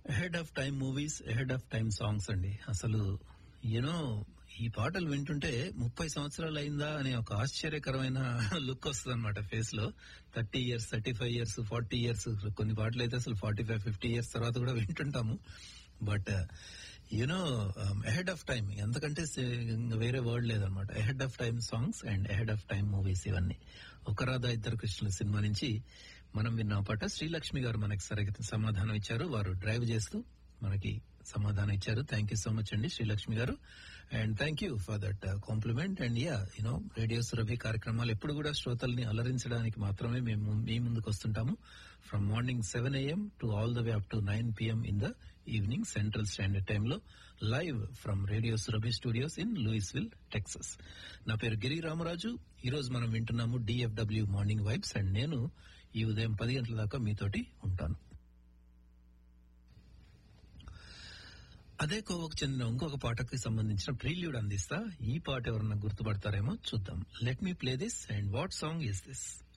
head of time movies head of time songs అండి అసలు you know ఈ పాటలు వింటుంటే ముప్పై సంవత్సరాలు అయిందా అనే ఒక ఆశ్చర్యకరమైన లుక్ వస్తుంది అనమాట ఫేస్ లో thirty years thirty five years forty years కొన్ని పాటలు అయితే అసలు ఫార్టీ ఫైవ్ ఫిఫ్టీ ఇయర్స్ తర్వాత కూడా వింటుంటాము but you know ahead of time ఎంతకంటే వేరే వర్డ్ లేదనమాట ahead of time songs and ahead of time movies ఇవన్నీ ఒక రాధా ఇద్దరు కృష్ణుల సినిమా నుంచి మనం విన్న పాట శ్రీలక్ష్మి గారు మనకి సరిగ్గా సమాధానం ఇచ్చారు వారు డ్రైవ్ చేస్తూ మనకి సమాధానం ఇచ్చారు థ్యాంక్ యూ సో మచ్ అండి శ్రీలక్ష్మి గారు and thank you for that compliment and yeah you know radio Surabhi కార్యక్రమాలు ఎప్పుడు కూడా శ్రోతల్ని అలరించడానికి మాత్రమే మేము మీ ముందుకు వస్తుంటాము from morning seven AM to all the way up to nine PM in the evening central standard time లో live from radio Surabhi studios in Louisville Texas నా పేరు గిరి రామరాజు ఈ రోజు మనం వింటున్నాము డిఎఫ్డబ్ల్యూ మార్నింగ్ వైబ్స్ అండ్ నేను ఈ ఉదయం పది గంటల దాకా మీతోటి ఉంటాను అదే కోవకు చెందిన ఇంకొక పాటకి సంబంధించిన ప్రీల్యూడ్ అందిస్తా ఈ పాట ఎవరన్నా గుర్తుపడతారేమో చూద్దాం let me play this and what song is this